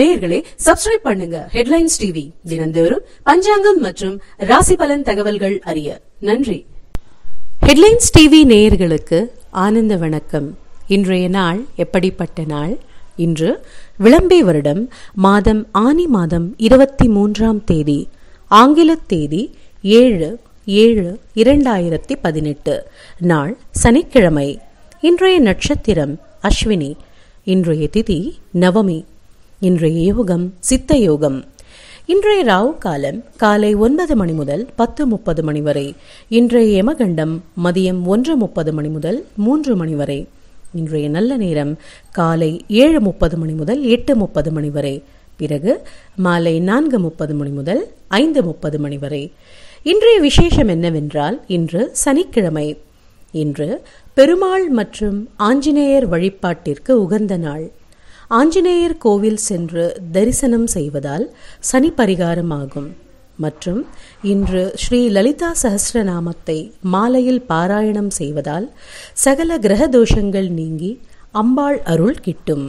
நேயர்களே சப்ஸ்கிரைப் பண்ணுங்க headlines TV தினந்தோறும் பஞ்சாங்கம் மற்றும் ராசி பலன் தகவல்கள் அறிய நன்றி ஹெட்லைன்ஸ் டிவி நேயர்களுக்கு ஆனந்த வணக்கம் இன்றைய நாள் எப்படிப்பட்ட நாள் இன்று விளம்பே வருடம் மாதம் ஆனி மாதம் இருபத்தி மூன்றாம் தேதி ஆங்கில தேதி ஏழு ஏழு இரண்டாயிரத்தி பதினெட்டு நாள் சனிக்கிழமை இன்றைய நட்சத்திரம் அஸ்வினி இன்றைய திதி நவமி இன்றைய யோகம் சித்த யோகம் இன்றைய ராவு காலம் காலை ஒன்பது மணி முதல் பத்து முப்பது மணி வரை இன்றைய யமகண்டம் மதியம் ஒன்று முப்பது மணி முதல் மூன்று மணி வரை இன்றைய நல்ல நேரம் காலை ஏழு முப்பது மணி முதல் எட்டு முப்பது மணி வரை பிறகு மாலை நான்கு முப்பது மணி முதல் ஐந்து முப்பது மணி வரை இன்றைய விசேஷம் என்னவென்றால் இன்று சனிக்கிழமை இன்று பெருமாள் மற்றும் ஆஞ்சநேயர் வழிபாட்டிற்கு உகந்த நாள் ஆஞ்சநேயர் கோவில் சென்று தரிசனம் செய்வதால் சனி பரிகாரம் ஆகும் மற்றும் இன்று ஸ்ரீ லலிதா சஹஸ்ரநாமத்தை மாலையில் பாராயணம் செய்வதால் சகல கிரக தோஷங்கள் நீங்கி அம்பாள் அருள் கிட்டும்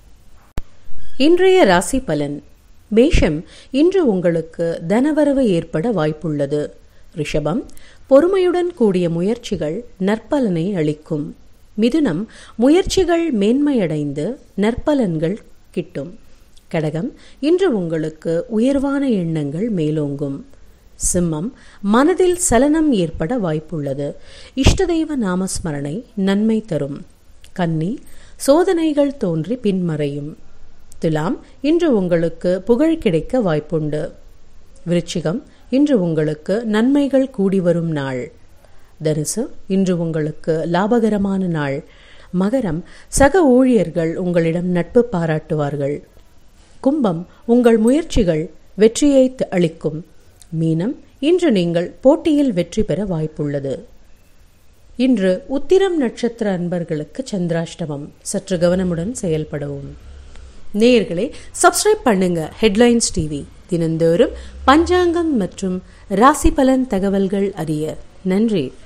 இன்றைய ராசி பலன் மேஷம் இன்று உங்களுக்கு தனவரவு ஏற்பட வாய்ப்புள்ளது ரிஷபம் பொறுமையுடன் கூடிய முயற்சிகள் நற்பலனை அளிக்கும் மிதுனம் முயற்சிகள் மேன்மையடைந்து நற்பலன்கள் கிட்டும் கடகம் இன்று உங்களுக்கு உயர்வான எண்ணங்கள் மேலோங்கும் சிம்மம் மனதில் சலனம் ஏற்பட வாய்ப்புள்ளது இஷ்டதெய்வ நாமஸ்மரணை நன்மை தரும் கன்னி சோதனைகள் தோன்றி பின்மறையும் துலாம் இன்று உங்களுக்கு புகழ் கிடைக்க வாய்ப்புண்டு விருச்சிகம் இன்று உங்களுக்கு நன்மைகள் கூடி வரும் நாள் தனுசு இன்று உங்களுக்கு லாபகரமான நாள் மகரம் சக ஊழியர்கள் உங்களிடம் நட்பு பாராட்டுவார்கள் கும்பம் உங்கள் முயற்சிகள் வெற்றியை அளிக்கும் மீனம் இன்று நீங்கள் போட்டியில் வெற்றி பெற வாய்ப்புள்ளது இன்று உத்திரம் நட்சத்திர அன்பர்களுக்கு சந்திராஷ்டமம் சற்று கவனமுடன் செயல்படவும் நேயர்களே சப்ஸ்கிரைப் பண்ணுங்க ஹெட்லைன்ஸ் டிவி தினந்தோறும் பஞ்சாங்கம் மற்றும் ராசி பலன் தகவல்கள் அறிய நன்றி